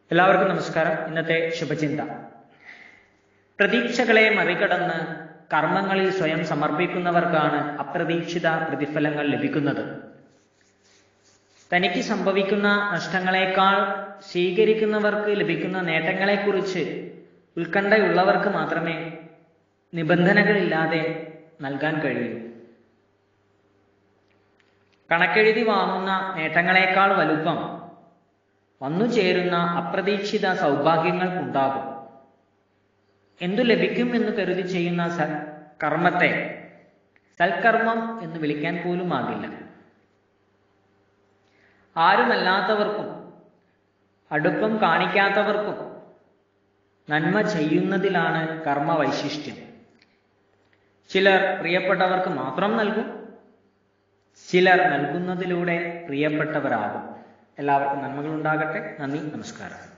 എല്ലാവർക്കും നമസ്കാരം ഇന്നത്തെ ശുഭചിന്ത പ്രതീക്ഷകളെ മറികടന്ന് കർമ്മങ്ങളിൽ സ്വയം സമർപ്പിക്കുന്നവർക്കാണ് അപ്രതീക്ഷിത പ്രതിഫലങ്ങൾ ലഭിക്കുന്നത് തനിക്ക് സംഭവിക്കുന്ന നഷ്ടങ്ങളെക്കാൾ സ്വീകരിക്കുന്നവർക്ക് ലഭിക്കുന്ന നേട്ടങ്ങളെക്കുറിച്ച് ഉത്കണ്ഠയുള്ളവർക്ക് മാത്രമേ നിബന്ധനകളില്ലാതെ നൽകാൻ കഴിയൂ കണക്കെഴുതി വാങ്ങുന്ന നേട്ടങ്ങളെക്കാൾ വലുപ്പം വന്നു ചേരുന്ന അപ്രതീക്ഷിത സൗഭാഗ്യങ്ങൾക്കുണ്ടാകും എന്തു ലഭിക്കും എന്ന് കരുതി ചെയ്യുന്ന സ കർമ്മത്തെ സൽക്കർമ്മം എന്ന് വിളിക്കാൻ പോലും ആകില്ല ആരുമല്ലാത്തവർക്കും അടുപ്പം കാണിക്കാത്തവർക്കും നന്മ ചെയ്യുന്നതിലാണ് കർമ്മ വൈശിഷ്ട്യം ചിലർ പ്രിയപ്പെട്ടവർക്ക് മാത്രം നൽകും ചിലർ നൽകുന്നതിലൂടെ പ്രിയപ്പെട്ടവരാകും എല്ലാവർക്കും നന്മകൾ ഉണ്ടാകട്ടെ നന്ദി നമസ്കാരം